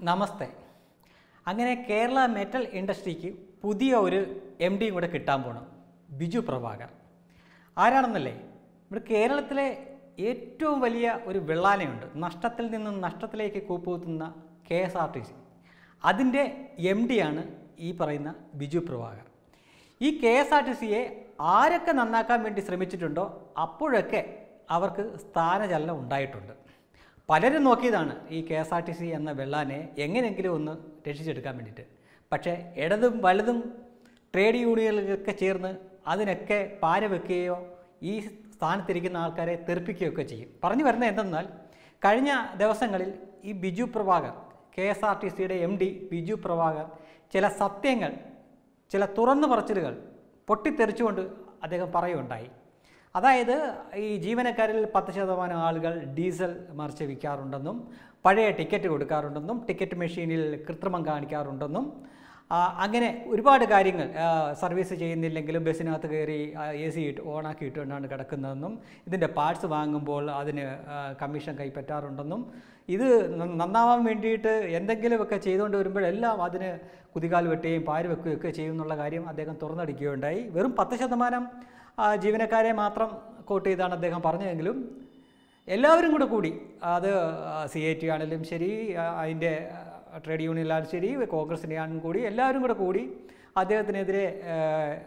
നമസ്തേ അങ്ങനെ കേരള മെറ്റൽ ഇൻഡസ്ട്രിക്ക് പുതിയ ഒരു എം ഡിയും കൂടെ കിട്ടാൻ പോകണം ബിജു പ്രഭാകർ ആരാണെന്നല്ലേ ഇവിടെ കേരളത്തിലെ ഏറ്റവും വലിയ ഒരു വെള്ളാനയുണ്ട് നഷ്ടത്തിൽ നിന്നും നഷ്ടത്തിലേക്ക് കൂപ്പുകുത്തുന്ന K S R T C അതിൻ്റെ എം ഡിയാണ് ഈ പറയുന്ന ബിജു പ്രഭാകർ ഈ കെ എസ് ആർ ടി സിയെ ആരൊക്കെ നന്നാക്കാൻ വേണ്ടി ശ്രമിച്ചിട്ടുണ്ടോ അപ്പോഴൊക്കെ അവർക്ക് സ്ഥാനചലനം ഉണ്ടായിട്ടുണ്ട് പലരും നോക്കിയതാണ് ഈ K S R T C എന്ന വെള്ളാനെ എങ്ങനെയെങ്കിലും ഒന്ന് രക്ഷിച്ചെടുക്കാൻ വേണ്ടിയിട്ട് പക്ഷേ ഇടതും വലതും ട്രേഡ് യൂണിയനുകളൊക്കെ ചേർന്ന് അതിനൊക്കെ പാര വെക്കുകയോ ഈ സ്ഥാനത്തിരിക്കുന്ന ആൾക്കാരെ തെറിപ്പിക്കുകയൊക്കെ ചെയ്യും പറഞ്ഞു വരുന്നത് എന്തെന്നാൽ കഴിഞ്ഞ ദിവസങ്ങളിൽ ഈ Biju Prabhakar K S R T സിയുടെ എം ഡി ബിജു പ്രഭാകർ ചില സത്യങ്ങൾ ചില തുറന്നു പറച്ചിലുകൾ പൊട്ടിത്തെറിച്ചുകൊണ്ട് അദ്ദേഹം പറയുകയുണ്ടായി അതായത് ഈ ജീവനക്കാരിൽ പത്ത് ശതമാനം ആളുകൾ ഡീസൽ മറിച്ച് വിൽക്കാറുണ്ടെന്നും പഴയ ടിക്കറ്റ് കൊടുക്കാറുണ്ടെന്നും ടിക്കറ്റ് മെഷീനിൽ കൃത്രിമം കാണിക്കാറുണ്ടെന്നും ആ, അങ്ങനെ ഒരുപാട് കാര്യങ്ങൾ ആ, സർവീസ് ചെയ്യുന്നില്ലെങ്കിലും ബസ്സിനകത്ത് കയറി എ സി ഇട്ട് ഓണാക്കി ഇട്ടുകൊണ്ടാണ് കിടക്കുന്നതെന്നും ഇതിൻ്റെ പാർട്സ് വാങ്ങുമ്പോൾ അതിന് ആ, കമ്മീഷൻ കൈപ്പറ്റാറുണ്ടെന്നും ഇത് ന- നന്നാവാൻ വേണ്ടിയിട്ട് എന്തെങ്കിലുമൊക്കെ ചെയ്തുകൊണ്ട് വരുമ്പോഴെല്ലാം അതിന് കുതികാൽ വെട്ടുകയും പാര് വെക്കുകയൊക്കെ ചെയ്യുമെന്നുള്ള കാര്യം അദ്ദേഹം തുറന്നടിക്കുകയുണ്ടായി വെറും പത്ത് ശതമാനം ആ, ജീവനക്കാരെ മാത്രം കോട്ട് ചെയ്താണ് അദ്ദേഹം പറഞ്ഞതെങ്കിലും എല്ലാവരും കൂടെ കൂടി അത് സി ഐ ടി ആണെങ്കിലും ശരി ആ, അതിൻ്റെ ട്രേഡ് യൂണിയനിലാണെങ്കിലും ശരി കോൺഗ്രസിൻ്റെ ആണെങ്കിലും കൂടി എല്ലാവരും കൂടെ കൂടി അദ്ദേഹത്തിനെതിരെ ആ,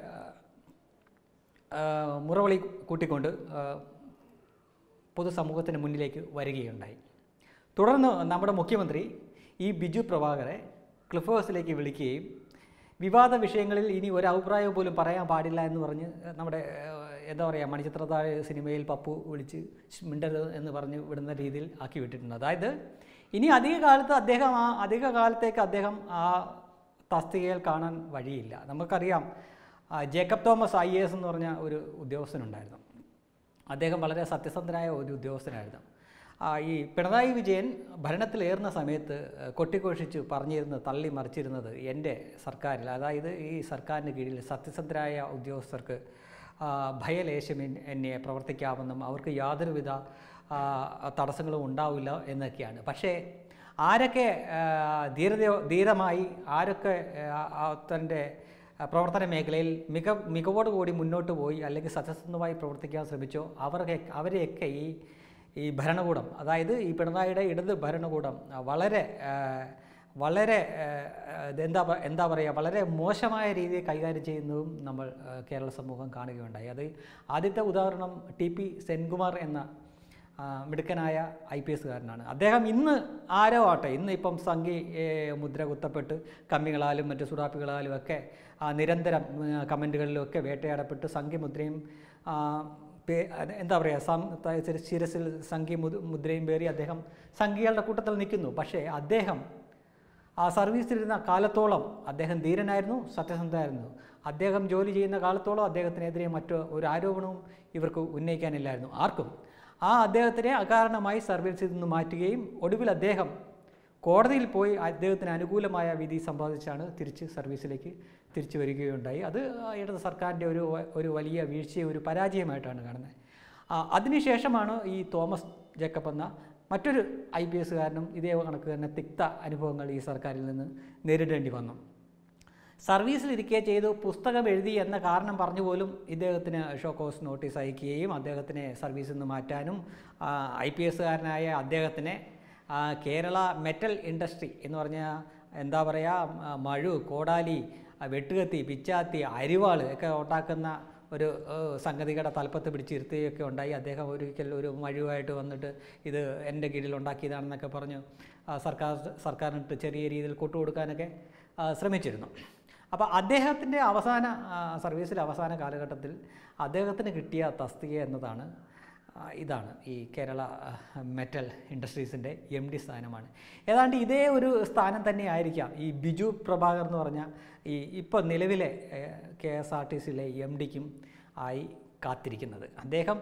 ആ, മുറവിളി കൂട്ടിക്കൊണ്ട് ആ, പൊതുസമൂഹത്തിന് മുന്നിലേക്ക് വരികയുണ്ടായി തുടർന്ന് നമ്മുടെ മുഖ്യമന്ത്രി ഈ ബിജു പ്രഭാകരെ ക്ലിഫ് ഹൗസിലേക്ക് വിളിക്കുകയും വിവാദ വിഷയങ്ങളിൽ ഇനി ഒരു അഭിപ്രായം പോലും പറയാൻ പാടില്ല എന്ന് പറഞ്ഞ് നമ്മുടെ ഏഹ്, എന്താ പറയുക മണിച്ചിത്രത്താഴ് സിനിമയിൽ പപ്പു വിളിച്ച് മിണ്ടരുത് എന്ന് പറഞ്ഞ് വിടുന്ന രീതിയിൽ ആക്കി വിട്ടിട്ടുണ്ട് അതായത് ഇനി അധിക കാലത്ത് അദ്ദേഹം ആ അധിക കാലത്തേക്ക് അദ്ദേഹം ആ തസ്തികയിൽ കാണാൻ വഴിയില്ല നമുക്കറിയാം ആ, Jacob Thomas I A S എന്ന് പറഞ്ഞ ഒരു ഉദ്യോഗസ്ഥനുണ്ടായിരുന്നു അദ്ദേഹം വളരെ സത്യസന്ധനായ ഒരു ഉദ്യോഗസ്ഥനായിരുന്നു ആ, ഈ പിണറായി വിജയൻ ഭരണത്തിലേറുന്ന സമയത്ത് ഏഹ്, കൊട്ടിഘോഷിച്ച് പറഞ്ഞിരുന്നത് തള്ളി മറിച്ചിരുന്നത് എൻ്റെ സർക്കാരിൽ അതായത് ഈ സർക്കാരിന് കീഴിൽ സത്യസന്ധരായ ഉദ്യോഗസ്ഥർക്ക് ആ, ഭയലേശം എൻ- എന്നെ പ്രവർത്തിക്കാമെന്നും അവർക്ക് യാതൊരുവിധ ആ, തടസ്സങ്ങളും ഉണ്ടാവില്ല എന്നൊക്കെയാണ് പക്ഷേ ആരൊക്കെ ആ, ധീരതയോ ധീരമായി ആരൊക്കെ ആ, ആ, തൻ്റെ പ്രവർത്തന മേഖലയിൽ മിക മികവോടുകൂടി മുന്നോട്ട് പോയി അല്ലെങ്കിൽ സത്യസന്ധമായി പ്രവർത്തിക്കാൻ ശ്രമിച്ചോ അവർക്ക് അവരെയൊക്കെ ഈ ഈ ഭരണകൂടം അതായത് ഈ പിണറായിയുടെ ഇടത് ഭരണകൂടം ആ, വളരെ ആ, വളരെ ആ, എന്താ പ- എന്താ പറയുക വളരെ മോശമായ രീതിയിൽ കൈകാര്യം ചെയ്യുന്നതും നമ്മൾ ആ, കേരള സമൂഹം കാണുകയുണ്ടായി അത് ആദ്യത്തെ ഉദാഹരണം ടി പി സെൻകുമാർ എന്ന ആ, മിടുക്കനായ ഐ പി എസ്സുകാരനാണ് അദ്ദേഹം ഇന്ന് ആരോ ആട്ടെ ഇന്ന് ഇപ്പം സംഘി ഏ, മുദ്ര കുത്തപ്പെട്ട് കമ്മികളാലും മറ്റു സുഡാപ്പികളാലും ഒക്കെ ആ, നിരന്തരം ഉം, കമൻറ്റുകളിലും ഒക്കെ വേട്ടയാടപ്പെട്ട് സംഘി മുദ്രയും ആ, പേ- അത് എന്താ പറയുക സം ത- ശിര- ശിരസിൽ സംഘി മുദ് മുദ്രയും പേറി അദ്ദേഹം സംഘികളുടെ കൂട്ടത്തിൽ നിൽക്കുന്നു പക്ഷേ അദ്ദേഹം ആ സർവീസിലിരുന്ന കാലത്തോളം അദ്ദേഹം ധീരനായിരുന്നു സത്യസന്ധനായിരുന്നു അദ്ദേഹം ജോലി ചെയ്യുന്ന കാലത്തോളം അദ്ദേഹത്തിനെതിരെ മറ്റു ഒരു ആരോപണവും ഇവർക്ക് ഉന്നയിക്കാനില്ലായിരുന്നു ആർക്കും ആ അദ്ദേഹത്തിനെ അകാരണമായി സർവീസിൽ നിന്ന് മാറ്റുകയും ഒടുവിൽ അദ്ദേഹം കോടതിയിൽ പോയി അദ്ദേഹത്തിന് അനുകൂലമായ വിധി സമ്പാദിച്ചാണ് തിരിച്ച് സർവീസിലേക്ക് തിരിച്ചു വരികയുണ്ടായി അത് ആ ഇടത് സർക്കാരിൻ്റെ ഒരു വ- ഒരു വലിയ വീഴ്ചയും ഒരു പരാജയമായിട്ടാണ് കാണുന്നത് ആ, അതിനുശേഷമാണ് ഈ തോമസ് ജേക്കബ് എന്ന മറ്റൊരു ഐ പി എസ്സുകാരനും ഇതേ കണക്ക് തന്നെ തിക്ത അനുഭവങ്ങൾ ഈ സർക്കാരിൽ നിന്ന് നേരിടേണ്ടി വന്നു സർവീസിലിരിക്കെ ചെയ്തു പുസ്തകം എഴുതി എന്ന കാരണം പറഞ്ഞു പോലും ഇദ്ദേഹത്തിന് ഷോക്കോസ് നോട്ടീസ് അയക്കുകയും അദ്ദേഹത്തിനെ സർവീസിൽ നിന്ന് മാറ്റാനും ഐ പി എസ്സുകാരനായ അദ്ദേഹത്തിനെ ആ, കേരള മെറ്റൽ ഇൻഡസ്ട്രി എന്ന് പറഞ്ഞ എന്താ പറയുക മഴു കോടാലി ആ, വെട്ടുകത്തി പിച്ചാത്തി അരിവാൾ ഒക്കെ ഉണ്ടാക്കുന്ന ഒരു ഏഹ്, സംഗതികളുടെ തലപ്പത്ത് പിടിച്ചിരുത്തുകയൊക്കെ ഉണ്ടായി അദ്ദേഹം ഒരിക്കൽ ഒരു മഴുവായിട്ട് വന്നിട്ട് ഇത് എൻ്റെ കീഴിൽ ഉണ്ടാക്കിയതാണെന്നൊക്കെ പറഞ്ഞു ആ, സർക്കാർ സർക്കാരിനിട്ട് ചെറിയ രീതിയിൽ കൂട്ടുകൊടുക്കാനൊക്കെ ആ, ശ്രമിച്ചിരുന്നു അപ്പോൾ അദ്ദേഹത്തിൻ്റെ അവസാന ആ, സർവീസിലെ അവസാന കാലഘട്ടത്തിൽ അദ്ദേഹത്തിന് കിട്ടിയ തസ്തിക എന്നതാണ് ആ, ഇതാണ് ഈ കേരള ആ, മെറ്റൽ ഇൻഡസ്ട്രീസിൻ്റെ എം ഡി സ്ഥാനമാണ് ഏതാണ്ട് ഇതേ ഒരു സ്ഥാനം തന്നെ ആയിരിക്കാം ഈ ബിജു പ്രഭാകർ എന്ന് പറഞ്ഞ ഈ ഇപ്പോൾ നിലവിലെ കെ എസ് ആർ ടി സിയിലെ എം ഡിക്കും ആയി കാത്തിരിക്കുന്നത് അദ്ദേഹം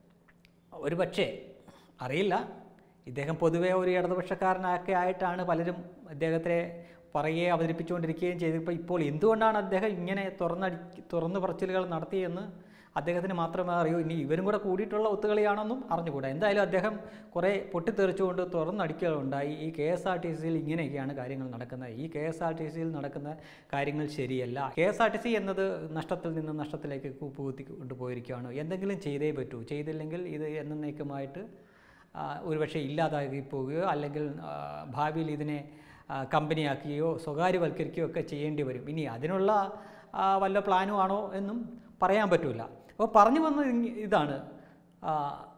ഒരുപക്ഷെ അറിയില്ല ഇദ്ദേഹം പൊതുവേ ഒരു ഇടതുപക്ഷക്കാരനൊക്കെ ആയിട്ടാണ് പലരും അദ്ദേഹത്തെ പറയുകയും അവതരിപ്പിച്ചുകൊണ്ടിരിക്കുകയും ചെയ്തപ്പോൾ ഇപ്പോൾ എന്തുകൊണ്ടാണ് അദ്ദേഹം ഇങ്ങനെ തുറന്നടി തുറന്നു പറച്ചിലുകൾ നടത്തിയെന്ന് അദ്ദേഹത്തിന് മാത്രമേ അറിയൂ ഇനി ഇവരും കൂടെ കൂടിയിട്ടുള്ള ഒത്തുകളിയാണെന്നും അറിഞ്ഞുകൂടാ എന്തായാലും അദ്ദേഹം കുറേ പൊട്ടിത്തെറിച്ചുകൊണ്ട് തുറന്നടിക്കുകയുണ്ടായി ഈ കെ എസ് ആർ ടി സിയിൽ ഇങ്ങനെയൊക്കെയാണ് കാര്യങ്ങൾ നടക്കുന്നത് ഈ കെ എസ് ആർ ടി സിയിൽ നടക്കുന്ന കാര്യങ്ങൾ ശരിയല്ല K S R T C എന്നത് നഷ്ടത്തിൽ നിന്ന് നഷ്ടത്തിലേക്ക് കൂപ്പുകുത്തി കൊണ്ടുപോയിരിക്കുകയാണ് എന്തെങ്കിലും ചെയ്തേ പറ്റൂ ചെയ്തില്ലെങ്കിൽ ഇത് എന്നേക്കുമായിട്ട് ആ, ഒരുപക്ഷെ ഇല്ലാതാക്കി പോവുകയോ അല്ലെങ്കിൽ ആ, ഭാവിയിൽ ഇതിനെ ആ, കമ്പനിയാക്കുകയോ സ്വകാര്യവൽക്കരിക്കുകയോ ഒക്കെ ചെയ്യേണ്ടി വരും ഇനി അതിനുള്ള ആ, വല്ല പ്ലാനും ആണോ എന്നും പറയാൻ പറ്റില്ല അപ്പോൾ പറഞ്ഞു വന്നത് ഇങ് ഇതാണ് ആ,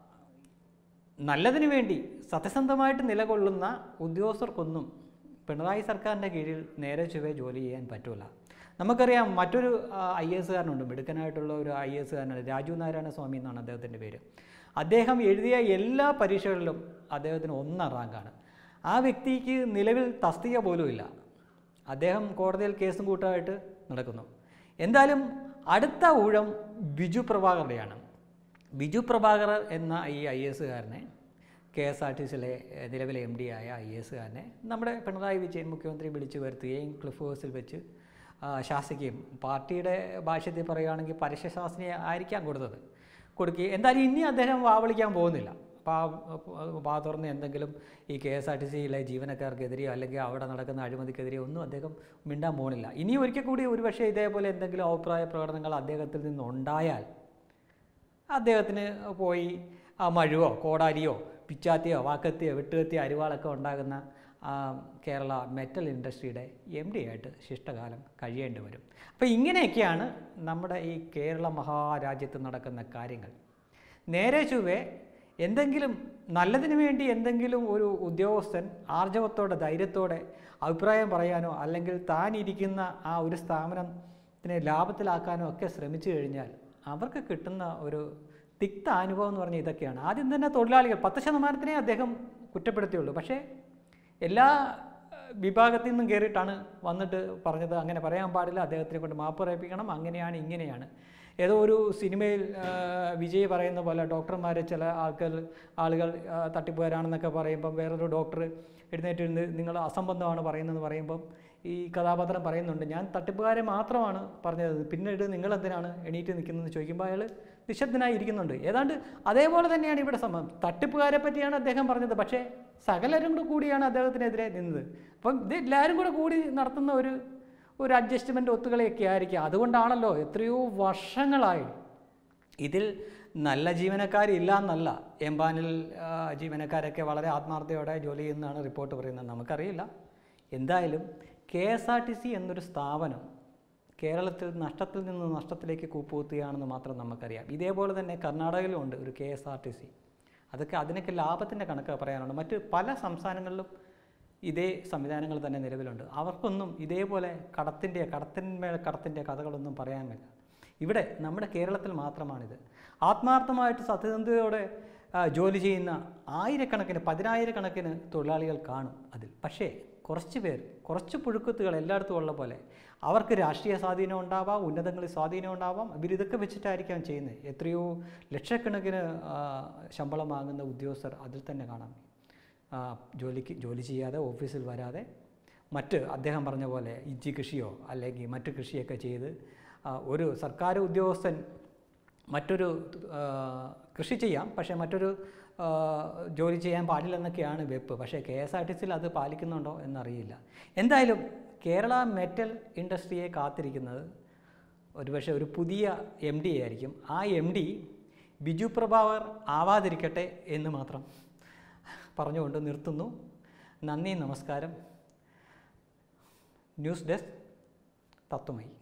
നല്ലതിനു വേണ്ടി സത്യസന്ധമായിട്ട് നിലകൊള്ളുന്ന ഉദ്യോഗസ്ഥർക്കൊന്നും പിണറായി സർക്കാരിൻ്റെ കീഴിൽ നേരെ ചൊവ്വേ ജോലി ചെയ്യാൻ പറ്റില്ല നമുക്കറിയാം മറ്റൊരു ഐ എസ് കാരനുണ്ട് മിടുക്കനായിട്ടുള്ള ഒരു ഐ എസ് കാരനാണ് രാജു നാരായണ സ്വാമി എന്നാണ് അദ്ദേഹത്തിൻ്റെ പേര് അദ്ദേഹം എഴുതിയ എല്ലാ പരീക്ഷകളിലും അദ്ദേഹത്തിന് ഒന്നാം റാങ്കാണ് ആ വ്യക്തിക്ക് നിലവിൽ തസ്തിക പോലും ഇല്ല അദ്ദേഹം കോടതിയിൽ കേസും കൂട്ടമായിട്ട് നടക്കുന്നു എന്തായാലും അടുത്ത ഊഴം ബിജു പ്രഭാകറുടെയാണ് ബിജു പ്രഭാകർ എന്ന ഈ ഐ എസുകാരനെ കെ എസ് ആർ ടി സിയിലെ എഹ്, നിലവിലെ എം ഡി ആയ ഐ എസുകാരനെ നമ്മുടെ പിണറായി വിജയൻ മുഖ്യമന്ത്രി വിളിച്ചു വരുത്തുകയും ക്ലിഫ് ഹൗസിൽ വെച്ച് ആ, ശാസിക്കുകയും പാർട്ടിയുടെ ഭാഷ്യത്തിൽ പറയുകയാണെങ്കിൽ പരസ്യശാസ്ത്രി ആയിരിക്കാം കൊടുത്തത് കൊടുക്കുകയും എന്തായാലും ഇനി അദ്ദേഹം വാവളിക്കാൻ പോകുന്നില്ല അപ്പോൾ ആ വാ തുറന്ന് എന്തെങ്കിലും ഈ കെ എസ് ആർ ടി സിയിലെ ജീവനക്കാർക്കെതിരെയോ അല്ലെങ്കിൽ അവിടെ നടക്കുന്ന അഴിമതിക്കെതിരെയോ ഒന്നും അദ്ദേഹം മിണ്ടാൻ പോകുന്നില്ല ഇനി ഒരിക്കൽ കൂടി ഒരുപക്ഷെ ഇതേപോലെ എന്തെങ്കിലും അഭിപ്രായ പ്രകടനങ്ങൾ അദ്ദേഹത്തിൽ നിന്നുണ്ടായാൽ അദ്ദേഹത്തിന് പോയി ആ മഴുവോ കോടാലിയോ പിച്ചാത്തിയോ വാക്കത്തിയോ വെട്ടുകത്തിയോ അരിവാളൊക്കെ ഉണ്ടാകുന്ന ആ കേരള മെറ്റൽ ഇൻഡസ്ട്രിയുടെ എം ഡി ആയിട്ട് ശിഷ്ടകാലം കഴിയേണ്ടി വരും അപ്പോൾ ഇങ്ങനെയൊക്കെയാണ് നമ്മുടെ ഈ കേരള മഹാരാജ്യത്ത് നടക്കുന്ന കാര്യങ്ങൾ നേരെ ചൊവ്വേ എന്തെങ്കിലും നല്ലതിന് വേണ്ടി എന്തെങ്കിലും ഒരു ഉദ്യോഗസ്ഥൻ ആർജവത്തോടെ ധൈര്യത്തോടെ അഭിപ്രായം പറയാനോ അല്ലെങ്കിൽ താൻ ഇരിക്കുന്ന ആ ഒരു സ്ഥാപനത്തിനെ ലാഭത്തിലാക്കാനോ ഒക്കെ ശ്രമിച്ചു കഴിഞ്ഞാൽ അവർക്ക് കിട്ടുന്ന ഒരു തിക്ത അനുഭവം എന്ന് പറഞ്ഞാൽ ഇതൊക്കെയാണ് ആദ്യം തന്നെ തൊഴിലാളികൾ പത്ത് ശതമാനത്തിനെ അദ്ദേഹം കുറ്റപ്പെടുത്തിയുള്ളൂ പക്ഷേ എല്ലാ ഏഹ്, വിഭാഗത്തിൽ നിന്നും കയറിയിട്ടാണ് വന്നിട്ട് പറഞ്ഞത് അങ്ങനെ പറയാൻ പാടില്ല അദ്ദേഹത്തിനെ കൊണ്ട് മാപ്പ് പറയിപ്പിക്കണം അങ്ങനെയാണ് ഇങ്ങനെയാണ് ഏതോ ഒരു സിനിമയിൽ ആ, വിജയ് പറയുന്ന പോലെ ഡോക്ടർമാർ ചില ആൾക്കാർ ആളുകൾ ആ, തട്ടിപ്പുകാരാണെന്നൊക്കെ പറയുമ്പം വേറൊരു ഡോക്ടർ എഴുന്നേറ്റ് ഇരുന്ന് നിങ്ങൾ അസംബന്ധമാണ് പറയുന്നതെന്ന് പറയുമ്പം ഈ കഥാപാത്രം പറയുന്നുണ്ട് ഞാൻ തട്ടിപ്പുകാരെ മാത്രമാണ് പറഞ്ഞത് പിന്നീട് നിങ്ങൾ എന്തിനാണ് എണീറ്റ് നിൽക്കുന്നതെന്ന് ചോദിക്കുമ്പോൾ അയാൾ നിശബ്ദനായി ഇരിക്കുന്നുണ്ട് ഏതാണ്ട് അതേപോലെ തന്നെയാണ് ഇവിടെ സംഭവം തട്ടിപ്പുകാരെ പറ്റിയാണ് അദ്ദേഹം പറഞ്ഞത് പക്ഷേ സകലരും കൂടെ കൂടിയാണ് അദ്ദേഹത്തിനെതിരെ നിന്നത് അപ്പം ഇത് എല്ലാവരും കൂടെ കൂടി നടത്തുന്ന ഒരു ഒരു അഡ്ജസ്റ്റ്മെൻറ്റ് ഒത്തുകളിയൊക്കെ ആയിരിക്കും അതുകൊണ്ടാണല്ലോ എത്രയോ വർഷങ്ങളായി ഇതിൽ നല്ല ജീവനക്കാരില്ല എന്നല്ല എംപാനിൽ ആ, ജീവനക്കാരൊക്കെ വളരെ ആത്മാർത്ഥയോടെ ജോലി ചെയ്യുന്നതാണ് റിപ്പോർട്ട് പറയുന്നത് നമുക്കറിയില്ല എന്തായാലും K S R T C എന്നൊരു സ്ഥാപനം കേരളത്തിൽ നഷ്ടത്തിൽ നിന്ന് നഷ്ടത്തിലേക്ക് കൂപ്പുകുത്തുകയാണെന്ന് മാത്രം നമുക്കറിയാം ഇതേപോലെ തന്നെ കർണാടകയിലുണ്ട് ഒരു K S R T C അതൊക്കെ അതിനൊക്കെ ലാഭത്തിൻ്റെ കണക്ക് പറയാനുണ്ട് മറ്റ് പല സംസ്ഥാനങ്ങളിലും ഇതേ സംവിധാനങ്ങൾ തന്നെ നിലവിലുണ്ട് അവർക്കൊന്നും ഇതേപോലെ കടത്തിൻ്റെ കടത്തിന്മേൽ കടത്തിൻ്റെ കഥകളൊന്നും പറയാനില്ല ഇവിടെ നമ്മുടെ കേരളത്തിൽ മാത്രമാണിത് ആത്മാർത്ഥമായിട്ട് സത്യസന്ധതയോടെ ആ, ജോലി ചെയ്യുന്ന ആയിരക്കണക്കിന് പതിനായിരക്കണക്കിന് തൊഴിലാളികൾ കാണും അതിൽ പക്ഷേ കുറച്ച് പേർ കുറച്ച് പുഴുക്കുത്തുകൾ എല്ലായിടത്തും ഉള്ള പോലെ അവർക്ക് രാഷ്ട്രീയ സ്വാധീനം ഉണ്ടാവാം ഉന്നതങ്ങളിൽ സ്വാധീനം ഉണ്ടാവാം ഇവരിതൊക്കെ വെച്ചിട്ടായിരിക്കാം ചെയ്യുന്നത് എത്രയോ ലക്ഷക്കണക്കിന് ആ, ശമ്പളം വാങ്ങുന്ന ഉദ്യോഗസ്ഥർ അതിൽ തന്നെ കാണാം ആ, ജോലിക്ക് ജോലി ചെയ്യാതെ ഓഫീസിൽ വരാതെ മറ്റ് അദ്ദേഹം പറഞ്ഞ പോലെ ഇഞ്ചി കൃഷിയോ അല്ലെങ്കിൽ മറ്റ് കൃഷിയൊക്കെ ചെയ്ത് ആ, ഒരു സർക്കാർ ഉദ്യോഗസ്ഥൻ മറ്റൊരു ആ, കൃഷി ചെയ്യാം പക്ഷേ മറ്റൊരു ആ, ജോലി ചെയ്യാൻ പാടില്ലെന്നൊക്കെയാണ് വെപ്പ് പക്ഷേ കെ എസ് ആർ ടി സിയിൽ അത് പാലിക്കുന്നുണ്ടോ എന്നറിയില്ല എന്തായാലും കേരള മെറ്റൽ ഇൻഡസ്ട്രിയെ കാത്തിരിക്കുന്നത് ഒരുപക്ഷെ ഒരു പുതിയ എം ഡി ആയിരിക്കും ആ എം ഡി ബിജു പ്രഭാകർ ആവാതിരിക്കട്ടെ എന്ന് മാത്രം പറഞ്ഞുകൊണ്ട് നിർത്തുന്നു നന്ദി നമസ്കാരം ന്യൂസ് ഡെസ്ക് തത്വമയി